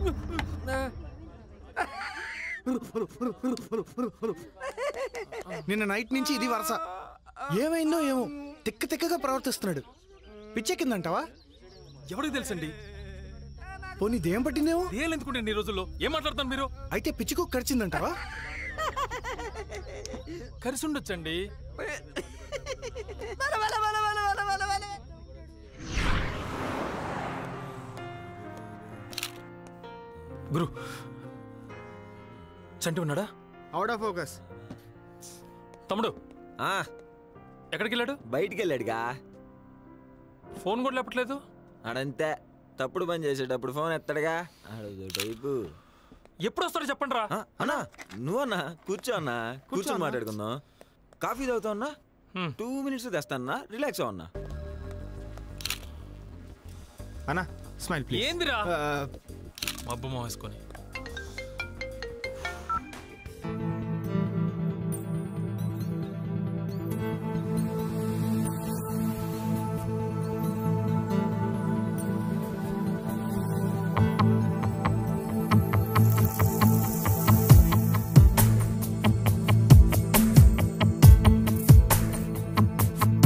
నిన్న నైట్ నుంచి ఇది వరస ఏమైందో ఏమో తిక్క తిక్కగా ప్రవర్తిస్తున్నాడు పిచ్చెక్కిందంటావా ఎవరికి తెలుసండి పోనీ దేం పట్టిందేమో ఏం ఎందుకుంటే ఈ రోజుల్లో ఏం మాట్లాడతాను మీరు అయితే పిచ్చికు కరిచిందంటావా కలిసి ఉండొచ్చండి గురు చంటి ఉన్నాడా అవుట్ ఆఫ్ ఫోకస్ తమ్ముడు ఆ, ఎక్కడికి వెళ్ళాడు బయటికి వెళ్ళాడుగా ఫోన్ కూడా లేపట్లేదు ఆడంతే తప్పుడు పని చేసేటప్పుడు ఫోన్ ఎత్తాడుగా ఆడు టైపు ఎప్పుడు వస్తాడో చెప్పండి రా ఆ, అన్నా నువ్వన్నా కూర్చో అన్నా కూర్చొని మాట్లాడుకుందాం కాఫీ తాగుతావు అన్నా హ్మ్. టూ మినిట్స్ తెస్తానన్నా రిలాక్స్ అవన్నా అన్నా స్మైల్ ప్లీజ్ ఏందిరా మబ్బు వేసుకొని